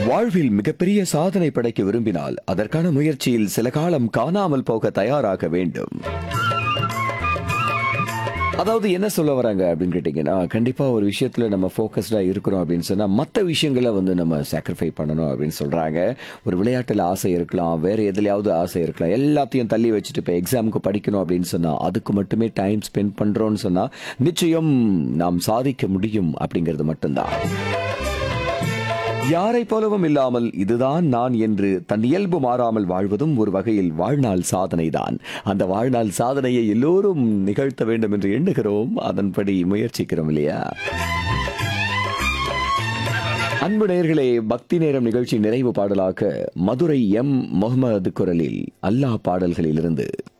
வாழ்வில் மிகப்பெரிய சாதனை படைக்க விரும்பினால் அதற்கான முயற்சியில் சில காலம் காணாமல் போக தயாராக வேண்டும் அதாவது என்ன சொல்ல வராங்க அப்படின்னு கேட்டிங்கன்னா கண்டிப்பாக ஒரு விஷயத்தில் நம்ம ஃபோக்கஸ்டாக இருக்கிறோம் அப்படின்னு சொன்னால் மற்ற விஷயங்களை வந்து நம்ம சாக்ரிஃபை பண்ணணும் அப்படின்னு சொல்கிறாங்க ஒரு விளையாட்டில் ஆசை இருக்கலாம் வேறு எதுலையாவது ஆசை இருக்கலாம் எல்லாத்தையும் தள்ளி வச்சுட்டு இப்போ எக்ஸாமுக்கு படிக்கணும் அப்படின்னு சொன்னால் அதுக்கு மட்டுமே டைம் ஸ்பெண்ட் பண்ணுறோன்னு சொன்னால் நிச்சயம் நாம் சாதிக்க முடியும் அப்படிங்கிறது மட்டும்தான் யாரை போலவும் இல்லாமல் இதுதான் நான் என்று தன் இயல்பு மாறாமல் வாழ்வதும் ஒரு வகையில் வாழ்நாள் சாதனைதான் அந்த வாழ்நாள் சாதனையை எல்லோரும் நிகழ்த்த வேண்டும் என்று எண்ணுகிறோம் அதன்படி முயற்சிக்கிறோம் இல்லையா அன்பு நேயர்களே பக்தி நேரம் நிகழ்ச்சி நிறைவு பாடலாக மதுரை எம் முகமது குரலில் அல்லாஹ் பாடல்களிலிருந்து